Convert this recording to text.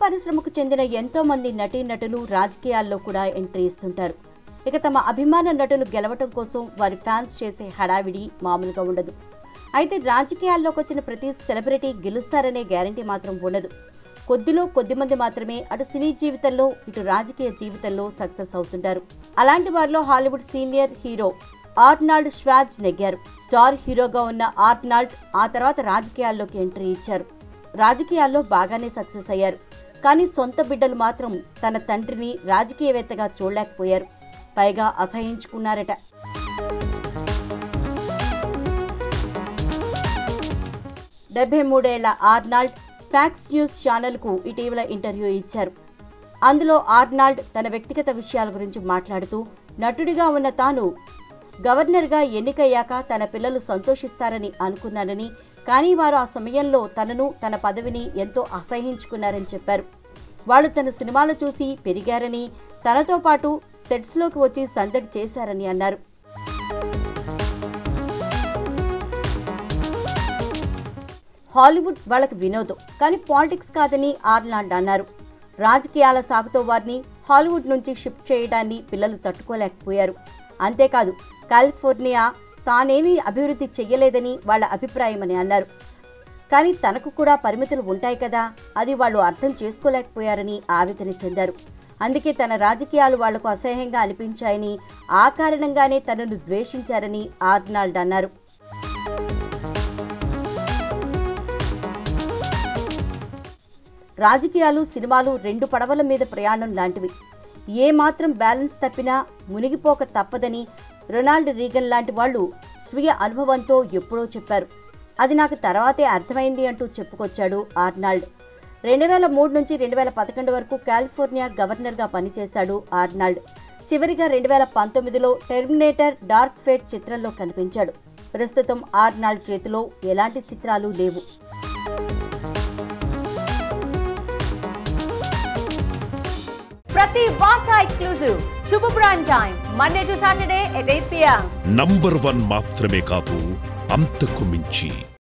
పరిశ్రమకు చెందిన ఎంతో మంది నటీనటులు రాజకీయాల్లో కూడా ఎంట్రీ ఇస్తుంటారు ఇక తమ అభిమాన నటులు గెలవటం కోసం వారి ఫ్యాన్స్ చేసే హడావిడి మామూలుగా ఉండదు అయితే రాజకీయాల్లోకి వచ్చిన ప్రతి సెలబ్రిటీ గెలుస్తారనే గ్యారంటీ మాత్రం ఉండదు కొద్దిలో కొద్ది మంది మాత్రమే అటు సినీ జీవితంలో ఇటు రాజకీయ జీవితంలో సక్సెస్ అవుతుంటారు అలాంటి వారిలో Hollywood senior hero Arnold Schwarzenegger star హీరోగా ఉన్న ఆర్నాల్డ్ ఆ తర్వాత రాజకీయాల్లోకి ఎంట్రీ ఇచ్చారు రాజకీయాల్లో బాగానే సక్సెస్ అయ్యారు కానీ సొంత బిడ్డలు మాత్రం తన తండ్రిని రాజకీయవేత్తగా చూడలేకపోయారు పైగా అసహించుకున్నారట డెబ్బై మూడేళ్ల ఆర్నాల్డ్ ఫ్యాక్స్ న్యూస్ ఛానల్కు ఇటీవల ఇంటర్వ్యూ ఇచ్చారు అందులో ఆర్నాల్డ్ తన వ్యక్తిగత విషయాల గురించి మాట్లాడుతూ నటుడిగా ఉన్న తాను గవర్నర్గా ఎన్నికయ్యాక తన పిల్లలు సంతోషిస్తారని అనుకున్నానని కానీ వారు ఆ సమయంలో తనను తన పదవిని ఎంతో అసహించుకున్నారని చెప్పారు వాళ్ళు తన సినిమాలు చూసి పెరిగారని తనతో పాటు సెట్స్లోకి వచ్చి సందడి చేశారని అన్నారు హాలీవుడ్ వాళ్ళకి వినోదం కానీ పాలిటిక్స్ కాదని ఆర్లాండ్ అన్నారు రాజకీయాల సాగుతో వారిని హాలీవుడ్ నుంచి షిఫ్ట్ చేయడాన్ని పిల్లలు తట్టుకోలేకపోయారు అంతేకాదు కాలిఫోర్నియా తానేమీ అభివృద్ధి చెయ్యలేదని వాళ్ళ అభిప్రాయమని అన్నారు కానీ తనకు కూడా పరిమితులు ఉంటాయి కదా అది వాళ్ళు అర్థం చేసుకోలేకపోయారని ఆవేదన చెందారు అందుకే తన రాజకీయాలు వాళ్లకు అసహ్యంగా అనిపించాయని ఆ కారణంగానే తనను ద్వేషించారని ఆర్నాల్డ్ అన్నారు రాజకీయాలు సినిమాలు రెండు పడవల మీద ప్రయాణం లాంటివి ఏ మాత్రం బ్యాలెన్స్ తప్పినా మునిగిపోక తప్పదని రొనాల్డ్ రీగన్ లాంటి వాళ్ళు స్వీయ అనుభవంతో ఎప్పుడో చెప్పారు అది నాకు తర్వాతే అర్థమైంది అంటూ చెప్పుకొచ్చాడు ఆర్నాల్డ్ రెండు వేల మూడు నుంచి రెండు వేల పదకొండు వరకు కాలిఫోర్నియా గవర్నర్గా పనిచేశాడు ఆర్నాల్డ్ చివరిగా రెండు వేల పంతొమ్మిదిలో టెర్మినేటర్ డార్క్ ఫేట్ చిత్రంలో కనిపించాడు ప్రస్తుతం ఆర్నాల్డ్ చేతిలో ఎలాంటి చిత్రాలు లేవు ప్రతి వార్త exclusive super prime time Monday to Saturday at eight PM number one మాత్రమే కాదు అంతకు మించి